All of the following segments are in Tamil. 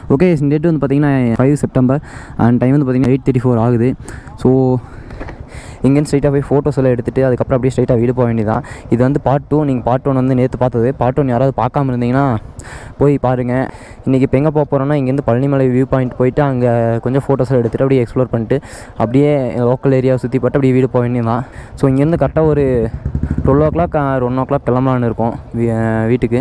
ஓகே டேட் வந்து பார்த்தீங்கன்னா ஃபைவ் செப்டம்பர் அண்ட் டைம் வந்து பார்த்தீங்கன்னா எயிட் தேர்ட்டி ஃபோர் ஆகுது ஸோ இங்கேருந்து ஸ்ட்ரைட்டாக போய் ஃபோட்டோஸ் எல்லாம் எடுத்துகிட்டு அதுக்கப்புறம் அப்படியே ஸ்ட்ரைட்டாக வீடு போக வேண்டியதான் இது வந்து பார்ட் டூ நீங்கள் பார்ட் ஒன் வந்து நேற்று பார்த்தது பார்ட் ஒன் யாராவது பார்க்காம இருந்தீங்கன்னா போய் பாருங்கள் இன்றைக்கி இப்போ எங்கே போக போகிறோன்னா இங்கேருந்து பழனிமலை வியூ பாயிண்ட் போயிட்டு அங்கே கொஞ்சம் ஃபோட்டோஸ் எடுத்துகிட்டு அப்படியே எக்ஸ்ப்ளோர் பண்ணிட்டு அப்படியே லோக்கல் ஏரியாவை சுற்றி பார்த்து அப்படியே வீடு போக வேண்டியதான் ஸோ இங்கேருந்து கரெக்டாக ஒரு twelve o'clock one o'clock கிளம்பலான்னு இருக்கோம் வீ- வீட்டுக்கு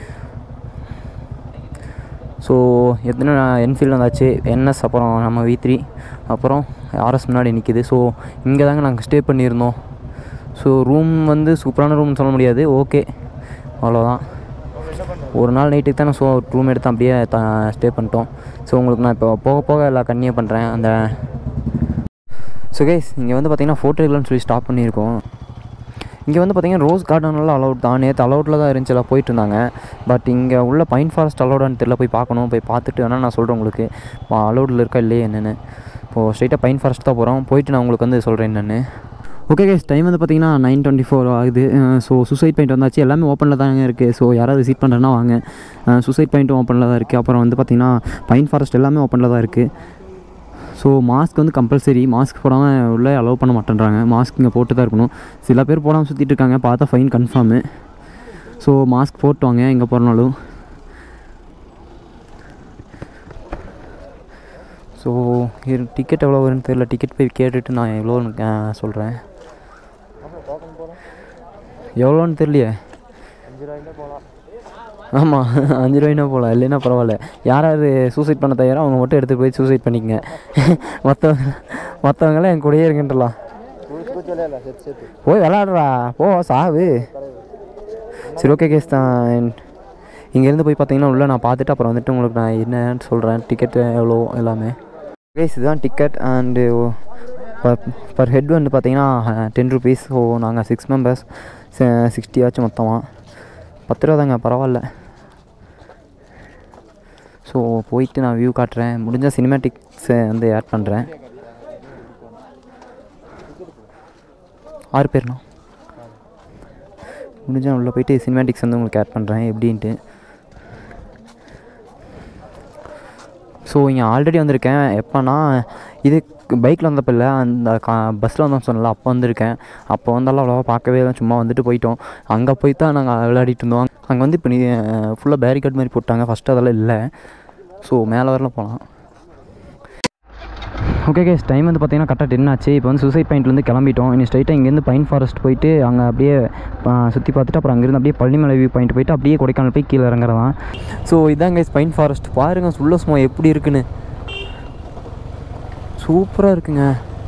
ஸோ எத்தனை என்ஃபீல்டு வந்தாச்சு என்எஸ் அப்புறம் நம்ம வி த்ரீ அப்புறம் ஆர்எஸ் முன்னாடி நிற்கிது ஸோ இங்கே தாங்க நாங்கள் ஸ்டே பண்ணியிருந்தோம் ஸோ ரூம் வந்து சூப்பரான ரூம்னு சொல்ல முடியாது ஓகே அவ்வளோதான் ஒரு நாள் நைட்டுக்கு தான் நான் ஸோ ரூம் எடுத்து அப்படியே த ஸ்டே பண்ணிட்டோம் ஸோ உங்களுக்கு நான் இப்போ போக போக எல்லாம் கன்னியூ பண்ணுறேன் அந்த ஸோ கைஸ் இங்கே வந்து பார்த்தீங்கன்னா ஃபோட்டோ எடுக்கலாம்னு சொல்லி ஸ்டாப் பண்ணியிருக்கோம் இங்கே வந்து பார்த்தீங்கன்னா ரோஸ் கார்டன்லாம் அலவுட் தான் நேற்று அலவுட்டில் தான் இருந்துச்சு எல்லாம் போயிட்டு இருந்தாங்க பட் இங்கே உள்ள பைன் ஃபாரஸ்ட் அலவுடான்னு தெரியல போய் பார்க்கணும் போய் பார்த்துட்டு வேணால் நான் சொல்கிறேன் உங்களுக்கு அலவுடில் இருக்கா இல்லையே என்னென்னு இப்போது ஸ்ட்ரைட்டாக பைன் ஃபாரஸ்ட் தான் போகிறோம் போயிட்டு நான் உங்களுக்கு வந்து சொல்கிறேன் என்னென்னு ஓகே கேஸ் டைம் வந்து பார்த்தீங்கன்னா நைன் டுவெண்ட்டி ஃபோர் ஆகுது ஸோ சூசைட் பாயிண்ட் வந்தாச்சு எல்லாமே ஓப்பனில் தாங்க இருக்குது ஸோ யாராவது விசிட் பண்ணுறேன்னா வாங்க சூசைட் பாயிண்ட்டும் ஓப்பனில் தான் இருக்குது அப்புறம் வந்து பார்த்தீங்கன்னா பைன் ஃபாரஸ்ட் எல்லாமே ஓப்பனில் தான் இருக்குது ஸோ மாஸ்க் வந்து கம்பல்சரி மாஸ்க் போடாமல் உள்ளே அலோவ் பண்ண மாட்டேன்றாங்க மாஸ்க் இங்கே போட்டு தான் இருக்கணும் சில பேர் போடாமல் சுற்றிட்டு இருக்காங்க பார்த்தா ஃபைன் கன்ஃபார்மு ஸோ மாஸ்க் போட்டு வாங்க எங்கே போகிறனாலும் ஸோ டிக்கெட் எவ்வளோ வரும்னு தெரியல டிக்கெட் போய் கேட்டுட்டு நான் எவ்வளோன்னு சொல்கிறேன் எவ்வளோன்னு தெரியலையே ஆமாம் அஞ்சு ரூபாய்னா போகலாம் இல்லைன்னா பரவாயில்ல யார் யார் சூசைட் பண்ண தயாரோ அவங்க மட்டும் எடுத்து போய் சூசைட் பண்ணிக்கங்க மற்றவங்க மற்றவங்களாம் என் கூடயே இருக்கின்றலாம் போய் விளாடுறா போ சாவு சரி ஓகே கேஸ் தான் இங்கேருந்து போய் பார்த்தீங்கன்னா உள்ளே நான் பார்த்துட்டு அப்புறம் வந்துட்டு உங்களுக்கு நான் என்னன்னு சொல்கிறேன் டிக்கெட் எவ்வளோ எல்லாமே கேஸ் இதுதான் ticket and per per head வந்து பார்த்தீங்கன்னா டென் ருபீஸ் ஸோ நாங்கள் சிக்ஸ் மெம்பர்ஸ் சிக்ஸ்டி ஆச்சு மொத்தமாக பத்து ரூபா தாங்க பரவாயில்ல ஸோ போயிட்டு நான் வியூ காட்டுறேன் முடிஞ்ச சினிமேட்டிக்ஸை வந்து ஆட் பண்ணுறேன் ஆறு பேர்ண்ணா முடிஞ்சால் உள்ளே போயிட்டு சினிமேட்டிக்ஸ் வந்து உங்களுக்கு ஆட் பண்ணுறேன் எப்படின்ட்டு ஸோ இங்கே ஆல்ரெடி வந்திருக்கேன் எப்போனா இது பைக்கில் வந்தப்போ இல்லை அந்த கா பஸ்ஸில் வந்தோம் சொன்னல அப்போ வந்திருக்கேன் அப்போ வந்தாலும் அவ்வளோவா பார்க்கவே இல்லை சும்மா வந்துட்டு போயிட்டோம் அங்கே போய் தான் நாங்கள் விளையாடிட்டு இருந்தோம் அங்கே வந்து இப்போ நீ ஃபுல்லாக பேரிகார்ட் மாதிரி போட்டாங்க ஃபஸ்ட்டு அதெல்லாம் இல்லை ஸோ மேலே வரல போகலாம் ஓகே கேஸ் டைம் வந்து பார்த்தீங்கன்னா கரெக்டாக டென் ஆச்சு இப்போ வந்து சூசைட் பாயிண்ட்லேருந்து கிளம்பிட்டோம் இனி ஸ்ட்ரைட்டாக இங்கேருந்து பைன் ஃபாரஸ்ட் போயிட்டு அங்கே அப்படியே சுற்றி பார்த்துட்டு அப்புறம் அங்கேருந்து அப்படியே பள்ளிமலை வியூ பாயிண்ட் போயிட்டு அப்படியே கொடைக்கானல் போய் கீழே இறங்குறதான் ஸோ இதான் கைஸ் பைன் ஃபாரஸ்ட் பாருங்கள் சுள்ள சும்மா எப்படி இருக்குன்னு சூப்பராக இருக்குங்க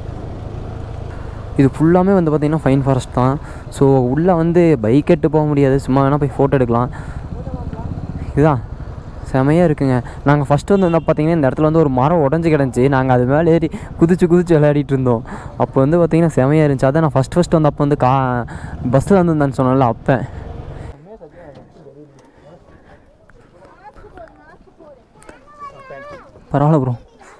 இது ஃபுல்லாமே வந்து பார்த்திங்கன்னா ஃபைன் ஃபாரஸ்ட் தான் ஸோ உள்ளே வந்து பைக் எட்டு போக முடியாது சும்மா வேணால் போய் ஃபோட்டோ எடுக்கலாம் இதுதான் செமையாக இருக்குங்க நாங்கள் ஃபஸ்ட்டு வந்து என்ன பார்த்தீங்கன்னா இந்த இடத்துல வந்து ஒரு மரம் உடஞ்சி கிடந்துச்சு நாங்கள் அது மேலே ஏறி குதிச்சு குதிச்சு விளையாடிட்டு இருந்தோம் அப்போ வந்து பார்த்திங்கன்னா செமையாக இருந்துச்சு அதான் நான் ஃபஸ்ட் ஃபஸ்ட்டு வந்து அப்போ வந்து கா பஸ்ஸில் வந்து சொன்னேன்ல அப்போ பரவாயில்ல ப்ரோ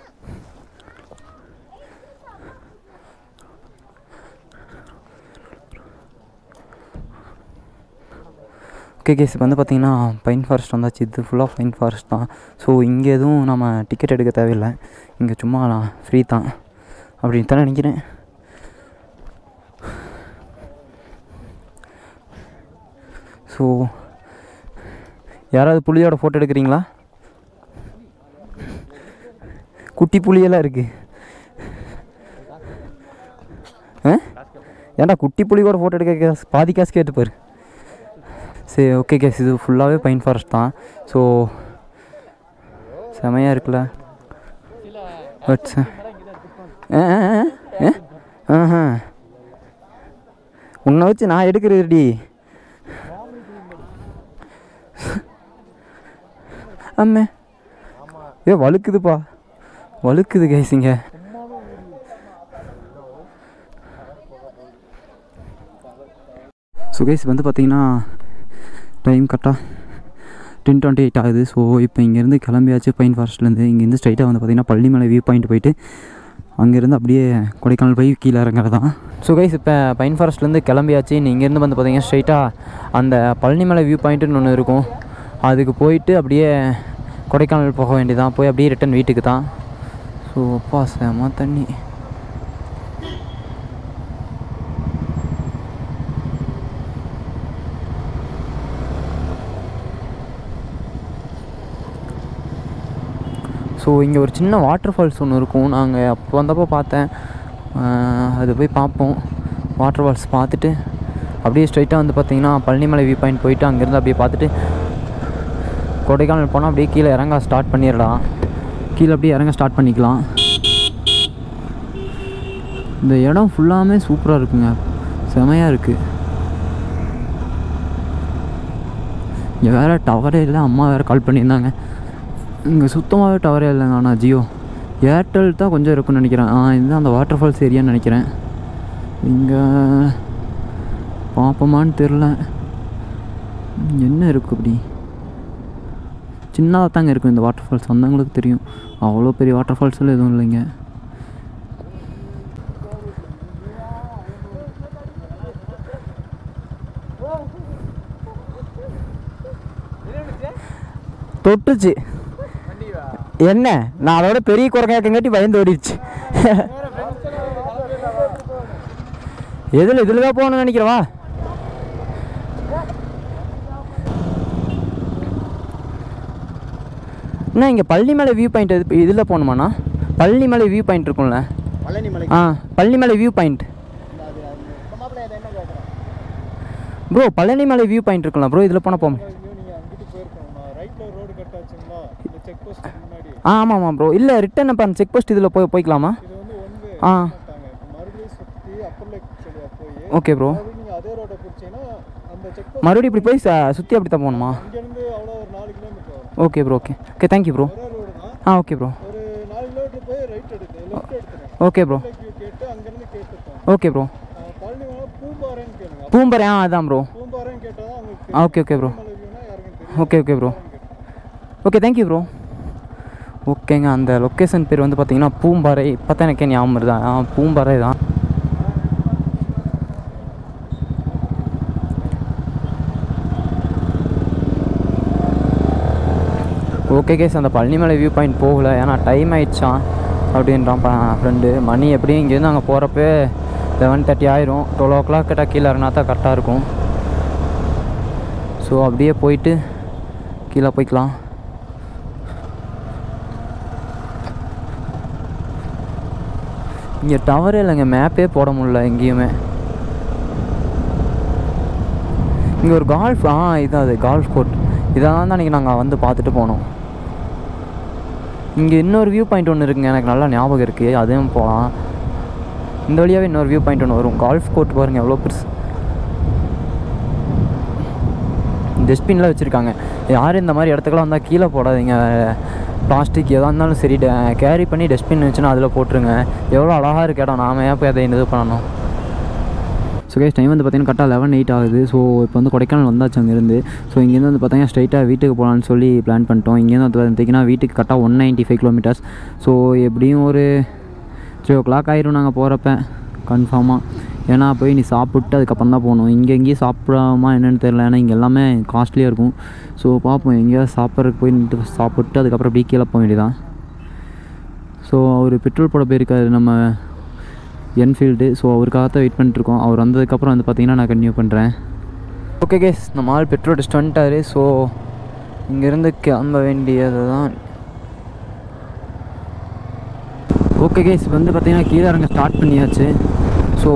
ஓகே கேஸ் இப்போ வந்து பார்த்தீங்கன்னா பைன் ஃபாரஸ்ட் வந்தாச்சு இது ஃபுல்லாக பைன் ஃபாரஸ்ட் தான் ஸோ இங்கே எதுவும் நம்ம டிக்கெட் எடுக்க தேவையில்லை இங்கே சும்மா நான் ஃப்ரீ தான் அப்படின்னு தான் நினைக்கிறேன் ஸோ யாராவது புலியோட ஃபோட்டோ எடுக்கிறீங்களா குட்டி புலியெல்லாம் இருக்குது ஆ ஏன்டா குட்டி புலி கூட ஃபோட்டோ எடுக்க காசு- பாதி காசு கேட்டுப்பாரு சரி ஓகே கேஸ் இது ஃபுல்லாகவே பைன் ஃபாரஸ்ட் தான் ஸோ செமையாக இருக்குல்ல பட் ஆ ஆ, ஆ, ஆ, ஆஹா உன்னை வச்சு நான் எடுக்கிறதுடி அம்மே ஏ வழுக்குதுப்பா வழுக்குது கைஸிங்க ஸோ கைஸ் வந்து பார்த்தீங்கன்னா டைம் கரெக்டாக டென் டுவெண்ட்டி எயிட் ஆகுது ஸோ இப்போ இங்கேருந்து கிளம்பியாச்சு பைன் ஃபாரஸ்ட்லேருந்து இங்கேருந்து ஸ்ட்ரைட்டாக வந்து பார்த்திங்கன்னா பள்ளிமலை வியூ பாயிண்ட் போயிட்டு அங்கேருந்து அப்படியே கொடைக்கானல் போய் கீழே இறங்குறது தான் ஸோ கைஸ் இப்போ பைன் ஃபாரஸ்ட்லேருந்து கிளம்பியாச்சு நீ இங்கேருந்து வந்து பார்த்தீங்கன்னா ஸ்ட்ரைட்டாக அந்த பழனிமலை வியூ பாயிண்ட்டுன்னு ஒன்று இருக்கும் அதுக்கு போயிட்டு அப்படியே கொடைக்கானல் போக வேண்டியதான் போய் அப்படியே ரிட்டன் வீட்டுக்கு தான் ஸோ அப்பா செம தண்ணி ஸோ இங்கே ஒரு சின்ன வாட்டர் ஃபால்ஸ் ஒன்று இருக்கும் நாங்கள் அப்போ வந்தப்போ பார்த்தேன் ஆஹ் அது போய் பார்ப்போம் வாட்டர் ஃபால்ஸ் பார்த்துட்டு அப்படியே ஸ்ட்ரைட்டாக வந்து பார்த்தீங்கன்னா பழனிமலை வியூ பாயிண்ட் போயிட்டு அங்கேருந்து அப்படியே பார்த்துட்டு கொடைக்கானல் போனால் அப்படியே கீழே இறங்க ஸ்டார்ட் பண்ணிடலாம் கீழே அப்படியே இறங்க ஸ்டார்ட் பண்ணிக்கலாம் இந்த இடம் ஃபுல்லாமே சூப்பராக இருக்குங்க செமையாக இருக்குது இங்கே வேறு டவரே இல்லை அம்மா வேறு கால் பண்ணியிருந்தாங்க இங்கே சுத்தமாகவே டவரே இல்லைங்க ஆனால் ஜியோ ஏர்டெல் தான் கொஞ்சம் இருக்குன்னு நினைக்கிறேன் ஆ இதுதான் அந்த வாட்டர் ஃபால்ஸ் ஏரியான்னு நினைக்கிறேன் இங்கே பார்ப்போமான்னு தெரில என்ன இருக்குது அப்படி சின்னதாக தாங்க இருக்கும் இந்த வாட்டர் ஃபால்ஸ் வந்தவங்களுக்கு தெரியும் அவ்வளோ பெரிய வாட்டர் ஃபால்ஸ்லாம் எதுவும் இல்லைங்க தொட்டுச்சு என்ன நான் அதோட பெரிய குரங்காக்கங்காட்டி பயந்து ஓடிடுச்சு எதில் இதில் தான் போகணும்னு நினைக்கிறவா அண்ணா இங்கே பள்ளிமலை வியூ பாயிண்ட் இது இதில் போகணுமாண்ணா பள்ளிமலை வியூ பாயிண்ட் இருக்கும்ல பழனி மலை ஆ பள்ளிமலை வியூ பாயிண்ட் அது அது மாப்பிள்ளை அதை என்ன கேட்குறேன் ப்ரோ பழனிமலை வியூ பாயிண்ட் இருக்கும்ல ப்ரோ இதில் போனால் போகும் ஐயோ நீங்கள் அங்கிட்டு போயிருக்கோம் நான் ரைட்டில் ஒரு ரோடு கட் ஆச்சுங்களா இந்த செக் போஸ்ட் முன்னாடி ஆ ஆமாம் ஆமாம் ப்ரோ இல்லை ரிட்டன் அப்போ அந்த செக் போஸ்ட் இதில் போய் போய்க்கலாமா இது வந்து ஒன் வே ஆ மாட்டாங்க மறுபடியும் சுற்றி அப்பர் லேக் சொல்லியா போய் ஓகே ப்ரோ மறுபடியும் நீங்கள் அதே ரோட்டை பிடிச்சீங்கன்னா அந்த செக் போஸ்ட் மறுபடியும் இப்படி போய் ச- சுற்றி அப்படி தான் போகணுமா இங்கேருந்து அவ்வளோ ஒரு நாலு கிலோமீட்டர் வரும் okay bro okay okay thank you bro ஒரே ரோடு தான் ஆ ஓகே ப்ரோ ஒரு நாலு கிலோமீட்டர் போய் ரைட் எடுத்து லெஃப்ட் எடுத்துருங்க ஓகே ப்ரோ லேக் வியூ கேட்டு அங்கேருந்து கேட்டுப்போம் ஓகே ப்ரோ பழனி மேலே பூம்பாறைன்னு கேளுங்க பூம்பரை ஆ அதான் ப்ரோ பூம்பாறைன்னு கேட்டால் தான் உங்களுக்கு ஆ ஓகே ஓகே ப்ரோ மலை வியூனா யாருக்கும் தெரியும் okay okay bro okay thank you bro ஓகேங்க அந்த லொக்கேஷன் பேர் வந்து பார்த்தீங்கன்னா பூம்பாறை இப்போ தான் எனக்கே ஞாபகம் வருது ஆ பூம்பாறை தான் ஓகே கேஸ் அந்த பழனிமலை வியூ பாயிண்ட் போகல ஏன்னா டைம் ஆயிடுச்சான் அப்படின்றான் ஃப்ரெண்டு மணி எப்படியும் இங்கேருந்து அங்கே போகிறப்ப லெவன் தேர்ட்டி ஆயிரும் டுவெல் ஓ கிளாக் கிட்ட கீழே இறங்கினா தான் கரெக்டாக இருக்கும் ஸோ அப்படியே போயிட்டு கீழே போய்க்கலாம் இங்கே டவரே இல்லைங்க மேப்பே போட முடியல எங்கேயுமே இங்கே ஒரு கால்ஃப் ஆ இதான் அது கால்ஃப் கோர்ட் இதெல்லாம் தான் அன்றைக்கி நாங்கள் வந்து பார்த்துட்டு போனோம் இங்கே இன்னொரு வியூ பாயிண்ட் ஒன்று இருக்குங்க எனக்கு நல்லா ஞாபகம் இருக்குது அதுவும் போகலாம் இந்த வழியாகவே இன்னொரு வியூ பாயிண்ட் ஒன்று வரும் கால்ஃப் கோர்ட் பாருங்கள் எவ்வளோ பெருசு டஸ்ட்பின்லாம் வச்சுருக்காங்க யாரும் இந்த மாதிரி இடத்துக்குலாம் வந்தால் கீழே போடாதீங்க பிளாஸ்டிக் எதாக இருந்தாலும் சரி கேரி பண்ணி டஸ்ட்பின் வச்சுன்னா அதில் போட்டுருங்க எவ்வளோ அழகாக இருக்க இடம் நாம ஏன் போய் அதை இது பண்ணணும் ஸோ கேஸ் டைம் வந்து பார்த்தீங்கன்னா கரெக்டாக லெவன் எயிட் ஆகுது ஸோ இப்போ வந்து கொடைக்கானல் வந்தாச்சு அங்கேருந்து ஸோ இங்கேருந்து வந்து பார்த்தீங்கன்னா ஸ்ட்ரைட்டாக வீட்டுக்கு போகலான்னு சொல்லி பிளான் பண்ணிட்டோம் இங்கேருந்து வந்து பார்த்தீங்கன்னா வீட்டுக்கு கரெக்டாக one ninety five kilometres so எப்படியும் ஒரு த்ரீ ஓ கிளாக் ஆயிரும் நாங்கள் போகிறப்ப கன்ஃபார்மாக ஏன்னா போய் நீ சாப்பிட்டு அதுக்கப்புறம் தான் போகணும் இங்கே எங்கேயும் சாப்பிடாமா என்னென்னு தெரியல ஏன்னா இங்கே எல்லாமே காஸ்ட்லியாக இருக்கும் ஸோ பார்ப்போம் எங்கேயாவது சாப்பிட்றதுக்கு போய் நின்று சாப்பிட்டு அதுக்கப்புறம் அப்படியே கீழே போக வேண்டியதான் ஸோ அவர் பெட்ரோல் போட போயிருக்காரு நம்ம என்ஃபீல்டு ஸோ அவருக்காக தான் வெயிட் பண்ணிட்டுருக்கோம் அவர் வந்ததுக்கப்புறம் வந்து பார்த்தீங்கன்னா நான் கன்டினியூ பண்ணுறேன் ஓகே கேஸ் நம்ம ஆள் பெட்ரோல் அடிச்சுட்டு வந்துட்டாரு ஸோ இங்கேருந்து கிளம்ப வேண்டியது தான் ஓகே கேஸ் வந்து பார்த்தீங்கன்னா கீழே இறங்க ஸ்டார்ட் பண்ணியாச்சு ஸோ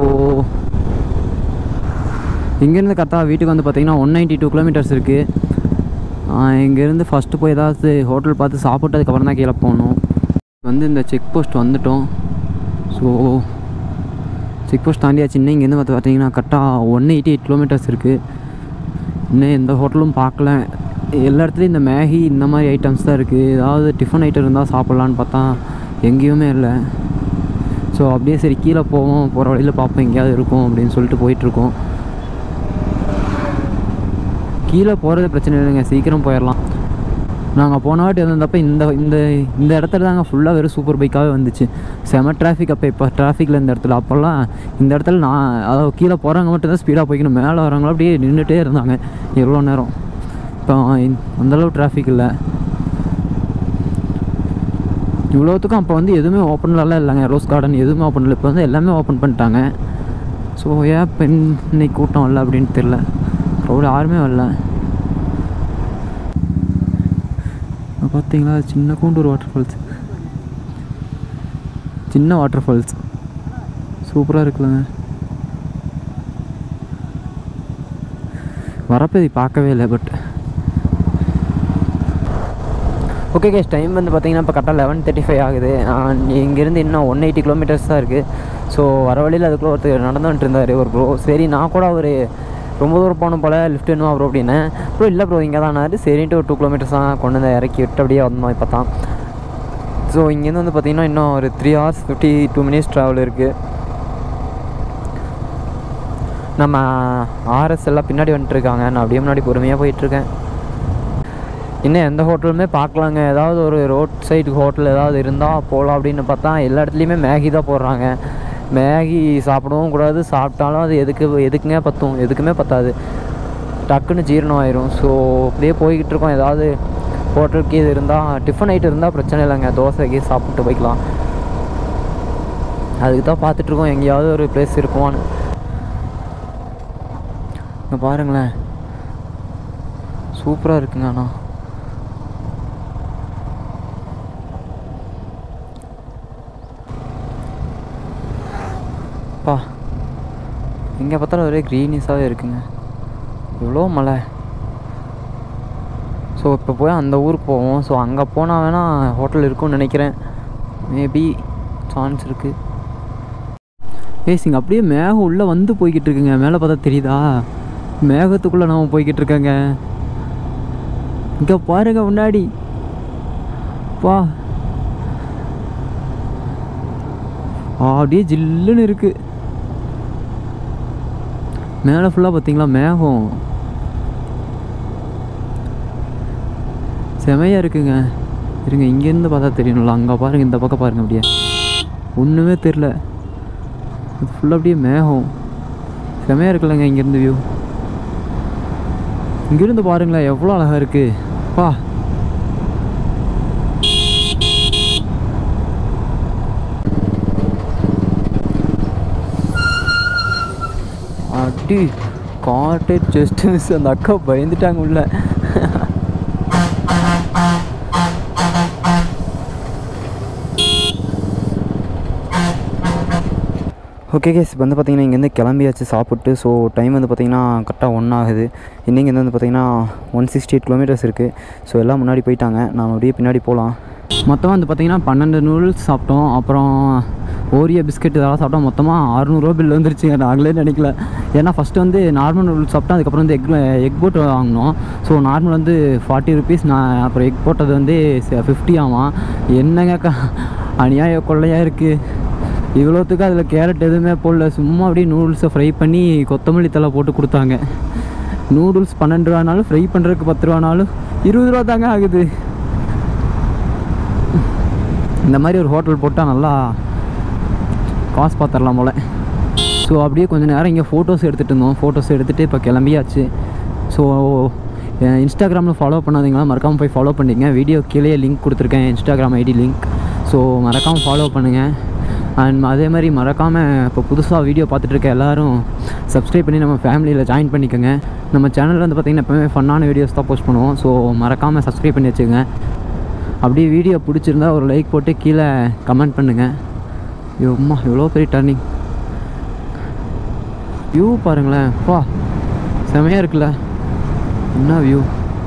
இங்கேருந்து கரெக்டாக வீட்டுக்கு வந்து பார்த்தீங்கன்னா ஒன் நைன்ட்டி டூ கிலோமீட்டர்ஸ் இருக்குது இங்கேருந்து ஃபஸ்ட்டு போய் ஏதாவது ஹோட்டல் பார்த்து சாப்பிட்டு அதுக்கப்புறம் தான் கீழே போகணும் வந்து இந்த செக் போஸ்ட் வந்துட்டோம் ஸோ செக் போஸ்ட் தாண்டியாச்சு இன்னும் இங்கேருந்து பார்த்து பார்த்தீங்கன்னா கரெக்டாக ஒன் எயிட்டி எயிட் கிலோமீட்டர்ஸ் இருக்குது இன்னும் எந்த ஹோட்டலும் பார்க்கல எல்லா இடத்துலையும் இந்த மேகி இந்த மாதிரி ஐட்டம்ஸ் தான் இருக்குது ஏதாவது டிஃபன் ஐட்டம் இருந்தால் சாப்பிட்லான்னு பார்த்தா எங்கேயுமே இல்லை ஸோ அப்படியே சரி கீழே போவோம் போகிற வழியில் பார்ப்போம் எங்கேயாவது இருக்கும் அப்படின்னு சொல்லிட்டு போயிட்டுருக்கோம் கீழே போகிறது பிரச்சனை இல்லைங்க சீக்கிரம் போயிடலாம் நாங்கள் போன வாட்டி வந்தப்போ இந்த இந்த இந்த இடத்துல தாங்க ஃபுல்லாக வெறும் சூப்பர் பைக்காகவே வந்துச்சு செம டிராஃபிக் அப்போ இப்போ டிராஃபிக்கில் இந்த இடத்துல அப்போல்லாம் இந்த இடத்துல நான் அதாவது கீழே போகிறவங்க மட்டும் தான் ஸ்பீடாக போய்க்கணும் மேலே வரவங்களும் அப்படியே நின்றுட்டே இருந்தாங்க எவ்வளோ நேரம் இப்போ இந்த- அந்தளவு டிராஃபிக் இல்லை இவ்வளோத்துக்கும் அப்போ வந்து எதுவுமே ஓப்பன்லலாம் இல்லைங்க ரோஸ் கார்டன் எதுவுமே ஓப்பன் இல்லை இப்போ வந்து எல்லாமே ஓப்பன் பண்ணிட்டாங்க ஸோ ஏன் பெண் இன்னைக்கு கூட்டம் இல்லை அப்படின்னு தெரில க்ரௌட் யாருமே வரல இப்ப பார்த்தீங்களா சின்ன கூண்டூர் வாட்டர் ஃபால்ஸ் சின்ன வாட்டர் ஃபால்ஸ் சூப்பராக இருக்குல்லங்க வரப்போ இது பார்க்கவே இல்லை பட் ஓகே கேஸ் டைம் வந்து பார்த்தீங்கன்னா இப்போ கரெக்டாக லெவன் தேர்ட்டி ஃபைவ் ஆகுது நான் இங்கேருந்து இன்னும் ஒன் எயிட்டி கிலோமீட்டர்ஸ் தான் இருக்குது ஸோ வர வழியில் அதுக்குள்ளே ஒருத்தர் நடந்து வந்துட்டு இருந்தார் ஒரு ப்ரோ சரி நான் கூட அவர் ரொம்ப தூரம் போகணும் போல் லிஃப்ட் வேணும் ப்ரோ அப்படின்னேன் ப்ரோ இல்லை ப்ரோ இங்கே தானாரு சரின்ட்டு ஒரு டூ கிலோமீட்டர்ஸ் தான் கொண்டு வந்து இறக்கி விட்டு அப்படியே வந்தோம் இப்போ தான் ஸோ இங்கேருந்து வந்து பார்த்தீங்கன்னா இன்னும் ஒரு three hours fifty two minutes travel இருக்குது நம்ம ஆர்எஸ் எல்லாம் பின்னாடி வந்துட்டு இருக்காங்க நான் அப்படியே முன்னாடி பொறுமையாக போயிட்டுருக்கேன் இன்னும் எந்த ஹோட்டலுமே பார்க்கலாங்க ஏதாவது ஒரு ரோட் சைடு ஹோட்டல் ஏதாவது இருந்தால் போகலாம் அப்படின்னு பார்த்தா எல்லா இடத்துலையுமே மேகி தான் போடுறாங்க மேகி சாப்பிடவும் கூடாது சாப்பிட்டாலும் அது எதுக்கு எதுக்குங்க பத்தும் எதுக்குமே பத்தாது டக்குன்னு ஜீரணம் ஆயிரும் ஸோ அப்படியே போய்கிட்டு இருக்கோம் ஏதாவது ஹோட்டலுக்கு இது இருந்தால் டிஃபன் ஐட்டம் இருந்தால் பிரச்சனை இல்லைங்க தோசைக்கு சாப்பிட்டு போய்க்கலாம் அதுக்கு தான் பார்த்துட்ருக்கோம் எங்கேயாவது ஒரு பிளேஸ் இருக்குமான்னு இங்கே பாருங்களேன் சூப்பராக இருக்குங்க அண்ணா பா எங்கே பார்த்தாலும் ஒரே க்ரீனிஸாகவே இருக்குங்க எவ்வளோ மலை ஸோ இப்போ போய் அந்த ஊருக்கு போவோம் ஸோ அங்கே போனால் வேணால் ஹோட்டல் இருக்கும்னு நினைக்கிறேன் மேபி சான்ஸ் இருக்குது ஏய் இங்கே அப்படியே மேகம் உள்ளே வந்து போய்கிட்டு இருக்குங்க மேலே பார்த்தா தெரியுதா மேகத்துக்குள்ளே நம்ம போய்கிட்டு இருக்கேங்க இங்கே பாருங்க முன்னாடி பா ஆ, அப்படியே ஜில்லுன்னு இருக்கு மேலே ஃபுல்லாக பார்த்தீங்களா மேகம் செமையாக இருக்குங்க இருங்க இங்கேருந்து பார்த்தா தெரியணும்ல அங்கே பாருங்க இந்த பக்கம் பாருங்க அப்படியே ஒன்றுமே தெரில இது ஃபுல்லாக அப்படியே மேகம் செமையாக இருக்குல்லங்க இங்கேருந்து வியூ இங்கேருந்து பாருங்களேன் எவ்வளோ அழகாக இருக்குது பா அடி காட்டே ஜஸ்ட் மிஸ் அந்த அக்கா பயந்துட்டாங்க உள்ள ஓகே கேஸ் இப்போ வந்து பார்த்தீங்கன்னா இங்கேருந்து கிளம்பியாச்சு சாப்பிட்டு ஸோ டைம் வந்து பார்த்தீங்கன்னா கரெக்டாக ஒன் ஆகுது இன்னைக்கு வந்து பார்த்தீங்கன்னா ஒன் சிக்ஸ்டி எயிட் கிலோமீட்டர்ஸ் இருக்குது ஸோ எல்லாம் முன்னாடி போயிட்டாங்க நாம் அப்படியே பின்னாடி போகலாம் மொத்தமாக வந்து பார்த்தீங்கன்னா பன்னெண்டு நூடுல்ஸ் சாப்பிட்டோம் அப்புறம் ஓரியோ பிஸ்கெட் இதெல்லாம் சாப்பிட்டோம் மொத்தமாக அறுநூறுவா பில் வந்துருச்சுங்க நாங்களே நினைக்கல ஏன்னா ஃபஸ்ட்டு வந்து நார்மல் நூடுல்ஸ் சாப்பிட்டோம் அதுக்கப்புறம் வந்து எக் எக் போட் வாங்கினோம் ஸோ நார்மல் வந்து ஃபார்ட்டி ருபீஸ் நான் அப்புறம் எக் போட்டது வந்து ஃபிஃப்டி ஆமாம் என்னங்க க அநியாய கொள்ளையாக இருக்குது இவ்வளோத்துக்கு அதில் கேரட் எதுவுமே போடல சும்மா அப்படியே நூடுல்ஸை ஃப்ரை பண்ணி கொத்தமல்லி தலை போட்டு கொடுத்தாங்க நூடுல்ஸ் பன்னெண்டு ரூபானாலும் ஃப்ரை பண்ணுறதுக்கு பத்து ரூபானாலும் இருபது ரூபா தாங்க ஆகுது இந்த மாதிரி ஒரு ஹோட்டல் போட்டால் நல்லா காசு பார்த்துடலாம் போல் ஸோ அப்படியே கொஞ்சம் நேரம் இங்கே ஃபோட்டோஸ் எடுத்துகிட்டு இருந்தோம் ஃபோட்டோஸ் எடுத்துகிட்டு இப்போ கிளம்பியாச்சு ஸோ இன்ஸ்டாகிராமில் ஃபாலோ பண்ணாதீங்களா மறக்காமல் போய் ஃபாலோ பண்ணிங்க வீடியோ கீழே லிங்க் கொடுத்துருக்கேன் இன்ஸ்டாகிராம் ஐடி லிங்க் ஸோ மறக்காமல் ஃபாலோ பண்ணுங்கள் அண்ட் அதே மாதிரி மறக்காமல் இப்போ புதுசாக வீடியோ பார்த்துட்டு இருக்க எல்லாரும் சப்ஸ்கிரைப் பண்ணி நம்ம ஃபேமிலியில் ஜாயின் பண்ணிக்கோங்க நம்ம சேனலில் வந்து பார்த்திங்கன்னா எப்போவுமே ஃபன்னான வீடியோஸ் தான் போஸ்ட் பண்ணுவோம் ஸோ மறக்காமல் சப்ஸ்கிரைப் பண்ணி வச்சுக்கோங்க அப்படியே வீடியோ பிடிச்சிருந்தா ஒரு லைக் போட்டு கீழே கமெண்ட் பண்ணுங்கள் அம்மா எவ்வளோ பெரிய டர்னிங் வியூ பாருங்களேன் பா செமையாக இருக்குல்ல என்ன வியூ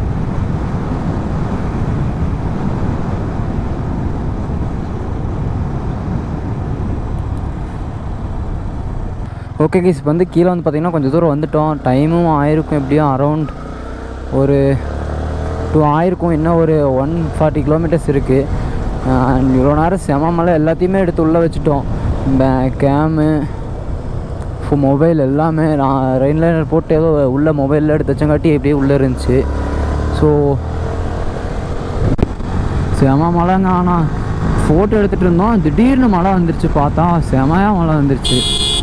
ஓகே கேஸ் இப்போ வந்து கீழே வந்து பார்த்திங்கன்னா கொஞ்சம் தூரம் வந்துட்டோம் டைமும் ஆயிருக்கும் எப்படியும் அரௌண்ட் ஒரு டூ ஆயிருக்கும் இன்னும் ஒரு ஒன் ஃபார்ட்டி கிலோமீட்டர்ஸ் இருக்குது இவ்வளோ நேரம் செம மலை எல்லாத்தையுமே எடுத்து உள்ளே வச்சுட்டோம் பே கேமு மொபைல் எல்லாமே நான் ரெயின் லைனர் போட்டு ஏதோ உள்ள மொபைலில் எடுத்து வச்சங்காட்டி எப்படியே உள்ளே இருந்துச்சு ஸோ செம மழைங்க ஆனால் ஃபோட்டோ எடுத்துகிட்டு இருந்தோம் திடீர்னு மழை வந்துருச்சு பார்த்தா செமையாக மழை வந்துருச்சு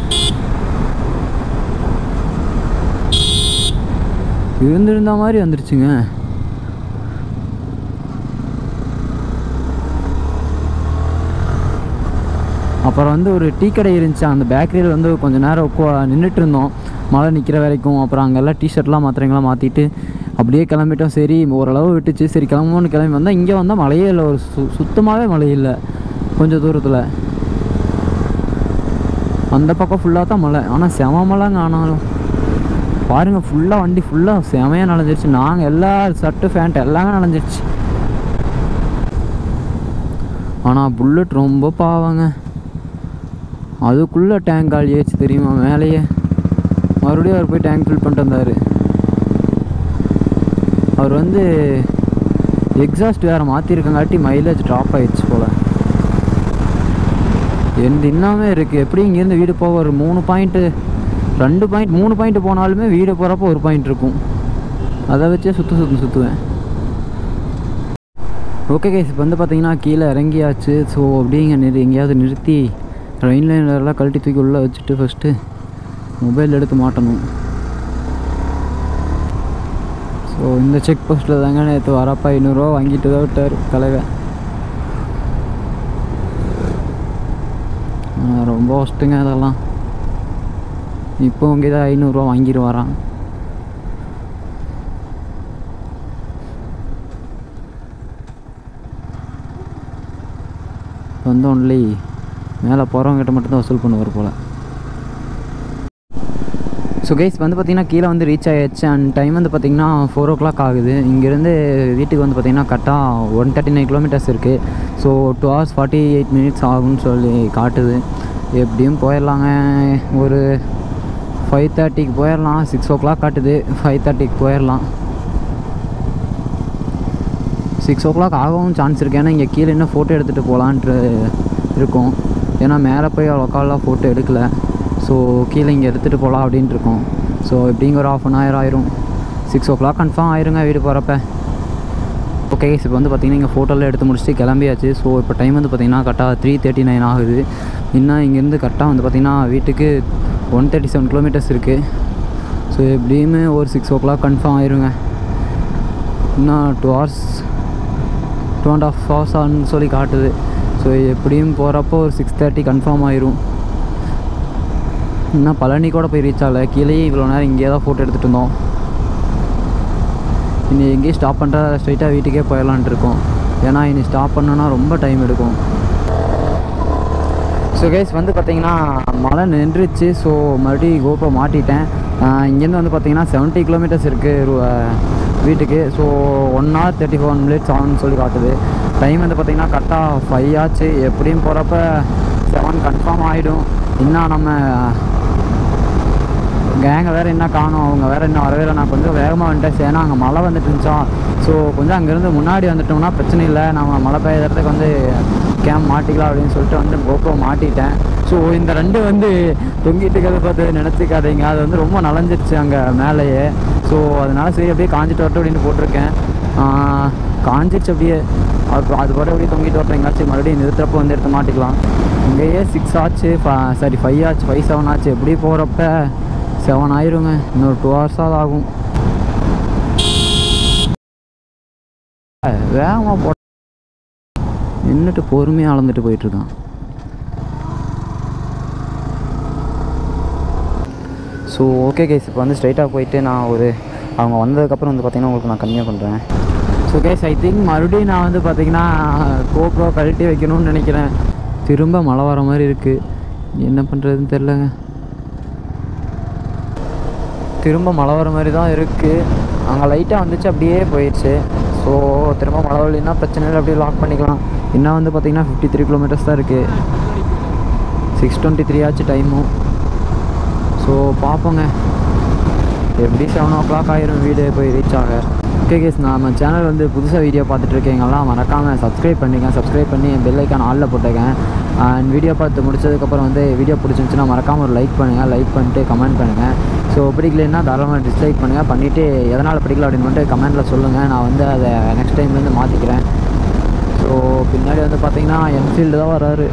இருந்திருந்த மாதிரி வந்துருச்சுங்க அப்புறம் வந்து ஒரு டீ கடை இருந்துச்சு அந்த பேக்கரியில் வந்து கொஞ்சம் நேரம் உட்கா நின்றுட்டு இருந்தோம் மழை நிற்கிற வரைக்கும் அப்புறம் அங்கெல்லாம் டிஷர்ட்லாம் மாத்திரைங்களாம் மாற்றிட்டு அப்படியே கிளம்பிட்டோம் சரி ஓரளவு விட்டுச்சு சரி கிளம்புவோன்னு கிளம்பி வந்தால் இங்கே வந்தால் மழையே இல்லை ஒரு சு சுத்தமாகவே மழை இல்லை கொஞ்சம் தூரத்தில் அந்த பக்கம் ஃபுல்லாக தான் மழை ஆனால் செம மழைங்க ஆனாலும் பாருங்கள் ஃபுல்லாக வண்டி ஃபுல்லாக செமையாக நனைஞ்சிருச்சு நாங்கள் எல்லா சட்டு ஃபேண்ட் எல்லாமே நனைஞ்சிருச்சு ஆனால் புல்லட் ரொம்ப பாவங்க அதுக்குள்ளே டேங்க் காலியாச்சு தெரியுமா மேலேயே மறுபடியும் அவர் போய் டேங்க் ஃபில் பண்ணிட்டு வந்தார் அவர் வந்து எக்ஸாஸ்ட் வேறு மாற்றிருக்கங்காட்டி மைலேஜ் ட்ராப் ஆயிடுச்சு போல் எந்த இன்னமே இருக்குது எப்படி இங்கேருந்து வீடு போக ஒரு மூணு பாயிண்ட்டு ரெண்டு பாயிண்ட் மூணு பாயிண்ட் போனாலுமே வீடு போகிறப்போ ஒரு பாயிண்ட் இருக்கும் அதை வச்சே சுற்று சுற்று சுற்றுவேன் ஓகே கைஸ் இப்போ வந்து பார்த்தீங்கன்னா கீழே இறங்கியாச்சு ஸோ அப்படிங்க நிறு எங்கேயாவது நிறுத்தி ட்ரெயின் லைனர்லாம் கழட்டி தூக்கி உள்ளே வச்சுட்டு ஃபஸ்ட்டு மொபைல் எடுத்து மாட்டணும் ஸோ இந்த செக் போஸ்ட்டில் தாங்க நேற்று வரப்போ ஐநூறுரூவா வாங்கிட்டு தான் விட்டார் தலைவர் ஆ, ரொம்ப ஒஸ்ட்டுங்க அதெல்லாம் இப்போ உங்க இதை ஐநூறுரூவா வாங்கிடுவாரான் வந்து ஒன்லி மேலே போகிறவங்ககிட்ட மட்டும்தான் வசூல் பண்ணுவார் போல் ஸோ கைஸ் வந்து பார்த்திங்கன்னா கீழே வந்து ரீச் ஆகிடுச்சு அண்ட் டைம் வந்து பார்த்திங்கன்னா ஃபோர் ஓ கிளாக் ஆகுது இங்கேருந்து வீட்டுக்கு வந்து பார்த்திங்கன்னா கரெக்டாக ஒன் தேர்ட்டி நைன் கிலோமீட்டர்ஸ் இருக்குது so two hours forty eight minutes ஆகும்னு சொல்லி காட்டுது எப்படியும் போயிடலாங்க ஒரு ஃபைவ் தேர்ட்டிக்கு போயிடலாம் சிக்ஸ் ஓ கிளாக் காட்டுது ஃபைவ் தேர்ட்டிக்கு போயிடலாம் சிக்ஸ் ஓ கிளாக் ஆகவும் சான்ஸ் இருக்குது ஏன்னா இங்கே கீழே இன்னும் ஃபோட்டோ எடுத்துகிட்டு போகலான்ட்டு இருக்கும் ஏன்னா மேலே போய் லொக்காலாக ஃபோட்டோ எடுக்கல ஸோ கீழே இங்கே எடுத்துகிட்டு போகலாம் அப்படின்ட்டு இருக்கோம் ஸோ எப்படிங்க ஒரு ஆஃப் அன் ஹவர் ஆயிரும் சிக்ஸ் ஓ கிளாக் கன்ஃபார்ம் ஆயிருங்க வீடு போகிறப்ப ஓகே இப்போ வந்து பார்த்திங்கன்னா இங்கே ஃபோட்டோலாம் எடுத்து முடிச்சுட்டு கிளம்பியாச்சு ஸோ இப்போ டைம் வந்து பார்த்திங்கன்னா கரெக்டாக த்ரீ தேர்ட்டி நைன் ஆகுது இன்னும் இங்கேருந்து கரெக்டாக வந்து பார்த்திங்கன்னா வீட்டுக்கு ஒன் தேர்ட்டி செவன் கிலோமீட்டர்ஸ் இருக்குது ஸோ எப்படியுமே ஒரு சிக்ஸ் ஓ கிளாக் கன்ஃபார்ம் ஆயிருங்க இன்னும் two hours two and half hours ஆகுன்னு சொல்லி காட்டுது ஸோ எப்படியும் போகிறப்போ ஒரு சிக்ஸ் தேர்ட்டி கன்ஃபார்ம் ஆயிரும் இன்னும் பழனி கூட போய் ரீச் ஆகலை கீழேயே இவ்வளோ நேரம் இங்கேயே தான் ஃபோட்டோ எடுத்துகிட்டு இருந்தோம் இனி எங்கேயும் ஸ்டாப் பண்ணுறா ஸ்ட்ரைட்டாக வீட்டுக்கே போயிடலான்ட்டு இருக்கோம் ஏன்னா இனி ஸ்டாப் பண்ணோன்னா ரொம்ப டைம் எடுக்கும் ஸோ கைஸ் வந்து பார்த்தீங்கன்னா மழை நின்றுச்சு ஸோ மறுபடியும் கோப்ரோ மாட்டிட்டேன் ஆஹ் இங்கேருந்து வந்து பார்த்தீங்கன்னா செவன்ட்டி கிலோமீட்டர்ஸ் இருக்குது வீட்டுக்கு so one hour thirty four minutes ஆகும்னு சொல்லி காட்டுது டைம் வந்து பார்த்தீங்கன்னா கரெக்டாக ஃபைவ் ஆச்சு எப்படியும் போகிறப்ப செவன் கன்ஃபார்ம் ஆகிடும் இன்னும் நம்ம கேங்கை வேறு என்ன காணும் அவங்க வேறு இன்னும் வரவே இல்லை நான் கொஞ்சம் வேகமாக வந்துட்டேன் ஏன்னா அங்கே மழை வந்துட்டு இருந்துச்சா ஸோ கொஞ்சம் அங்கேருந்து முன்னாடி வந்துட்டோம்னா பிரச்சனை இல்லை நம்ம மழை பெய்யறதுக்கு வந்து கேம் மாட்டிக்கலாம் அப்படின்னு சொல்லிட்டு வந்து கோப்ரோ மாட்டிட்டேன் ஸோ இந்த ரெண்டு வந்து தொங்கிட்டு இருக்கிறத பார்த்து நினச்சிக்காதீங்க அது வந்து ரொம்ப நனைஞ்சிருச்சு அங்கே மேலேயே ஸோ அதனால சரி அப்படியே காஞ்சிட்டு வரட்டும் அப்படின்னு போட்டிருக்கேன் ஆஹ் காஞ்சிருச்சு அப்படியே அது அது பாட்டு அப்படியே தொங்கிட்டு வரட்டும் எங்காச்சும் மறுபடியும் நிறுத்துறப்போ வந்து எடுத்து மாட்டிக்கலாம் இங்கேயே சிக்ஸ் ஆச்சு சாரி ஃபைவ் ஆச்சு ஃபைவ் செவன் ஆச்சு எப்படி போகிறப்ப செவன் ஆயிருங்க இன்னொரு டூ ஹவர்ஸாவது ஆகும் வேகமாக போ நின்றுட்டு பொறுமையாக அளந்துட்டு போயிட்டுருக்கான் ஸோ ஓகே கேஸ் இப்போ வந்து ஸ்ட்ரைட்டாக போயிட்டு நான் ஒரு அவங்க வந்ததுக்கப்புறம் வந்து பார்த்தீங்கன்னா உங்களுக்கு நான் கம்மியாக பண்ணுறேன் ஸோ கேஸ் ஐ திங்க் மறுபடியும் நான் வந்து பார்த்தீங்கன்னா கோப்ரோ கழட்டி வைக்கணும்னு நினைக்கிறேன் திரும்ப மழை வர மாதிரி இருக்குது என்ன பண்ணுறதுன்னு தெரிலங்க திரும்ப மழை வர மாதிரி தான் இருக்குது அங்கே லைட்டாக வந்துச்சு அப்படியே போயிடுச்சு ஸோ திரும்ப மழை வரலைன்னா பிரச்சனை இல்லை அப்படியே லாக் பண்ணிக்கலாம் இன்னும் வந்து பார்த்தீங்கன்னா ஃபிஃப்டி த்ரீ கிலோமீட்டர்ஸ் தான் இருக்குது சிக்ஸ் டுவெண்ட்டி த்ரீ ஆச்சு டைமும் ஸோ பார்ப்போங்க எப்படி செவன் ஓ கிளாக் ஆயிரும் வீடு போய் ரீச் ஆக ஓகே கேஸ் நம்ம சேனல் வந்து புதுசாக வீடியோ பார்த்துட்டு இருக்கீங்கலாம் மறக்காமல் சப்ஸ்கிரைப் பண்ணிங்க சப்ஸ்கிரைப் பண்ணி பெல் ஐக்கான் ஆலில் போட்டுக்கேன் அண்ட் வீடியோ பார்த்து முடிச்சதுக்கப்புறம் வந்து வீடியோ பிடிச்சிருந்துச்சுன்னா மறக்காமல் ஒரு லைக் பண்ணுங்கள் லைக் பண்ணிட்டு கமெண்ட் பண்ணுங்கள் ஸோ பிடிக்கலைன்னா தாராளமாக டிஸ்லைக் பண்ணுங்கள் பண்ணிவிட்டு எதனால் பிடிக்கல அப்படின்னு மட்டும் கமெண்ட்டில் சொல்லுங்கள் நான் வந்து அதை நெக்ஸ்ட் டைம்லேருந்து மாற்றிக்கிறேன் ஸோ பின்னாடி வந்து பார்த்தீங்கன்னா என்ஃபீல்டு தான் வராரு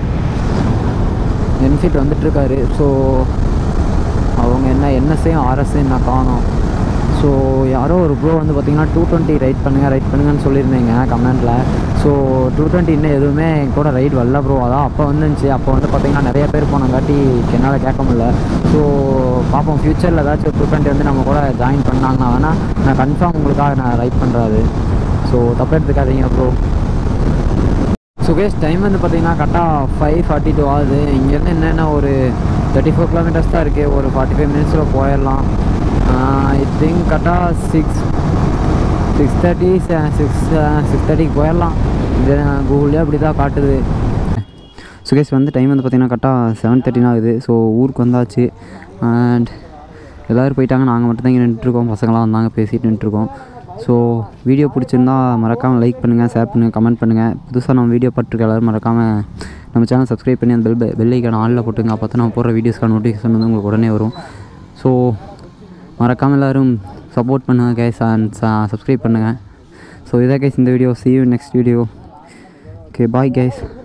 என்ஃபீல்டு வந்துட்டுருக்காரு ஸோ அவங்க என்ன என்எஸ்ஐயும் ஆர்எஸ்ஐயும் நான் காணோம் ஸோ ஸோ யாரோ ஒரு ப்ரோ வந்து பார்த்தீங்கன்னா டூ டுவெண்ட்டி ரைட் பண்ணுங்கள் ரைட் பண்ணுங்கன்னு சொல்லியிருந்தீங்க கமெண்ட்டில் ஸோ டூ டுவெண்ட்டி இன்னும் எதுவுமே என் கூட ரைட் வரல ப்ரோ அதான் அப்போ வந்துருந்துச்சு அப்போ வந்து பார்த்தீங்கன்னா நிறைய பேர் போனங்காட்டி என்னால் கேட்க முடியல ஸோ பார்ப்போம் ஃப்யூச்சரில் ஏதாச்சும் டூ டுவெண்ட்டி வந்து நம்ம கூட ஜாயின் பண்ணாங்கன்னா வேணால் நான் கன்ஃபார்ம் உங்களுக்காக நான் ரைட் பண்ணுறாரு ஸோ தப்பு எடுத்துக்காதீங்க ப்ரோ சுகேஷ் டைம் வந்து பார்த்தீங்கன்னா கரெக்டாக ஃபைவ் ஃபார்ட்டி டூ ஆகுது இங்கேருந்து என்னென்ன ஒரு தேர்ட்டி ஃபோர் கிலோமீட்டர்ஸ் தான் இருக்குது ஒரு ஃபார்ட்டி ஃபைவ் மினிட்ஸில் போயிடலாம் ஐ திங்க் கரெக்டாக six six thirty six six தேர்ட்டிக்கு போயிடலாம் இது கூகுள்லேயே அப்படி தான் காட்டுது சுகேஷ் வந்து டைம் வந்து பார்த்தீங்கன்னா கரெக்டாக செவன் தேர்ட்டின் ஆகுது ஸோ ஊருக்கு வந்தாச்சு அண்ட் எல்லோரும் போயிட்டாங்க நாங்கள் மட்டும் தான் இங்கே நின்றுருக்கோம் பசங்களாம் வந்தாங்க பேசிட்டு நின்றுருக்கோம் ஸோ வீடியோ பிடிச்சிருந்தா மறக்காமல் லைக் பண்ணுங்கள் ஷேர் பண்ணுங்கள் கமெண்ட் பண்ணுங்கள் புதுசாக நம்ம வீடியோ பார்த்துருக்க எல்லோரும் மறக்காமல் நம்ம சேனல் சப்ஸ்கிரைப் பண்ணி அந்த பெல் பெல் ஐக்கான ஆளில் போட்டுங்க அப்போ தான் நம்ம போடுற வீடியோஸ்க்கான நோட்டிஃபிகேஷன் வந்து உங்களுக்கு உடனே வரும் ஸோ மறக்காமல் எல்லோரும் சப்போர்ட் பண்ணுங்கள் கேஸ் அண்ட் சப்ஸ்கிரைப் பண்ணுங்கள் ஸோ இதான் கேஸ் இந்த video see you next video okay bye case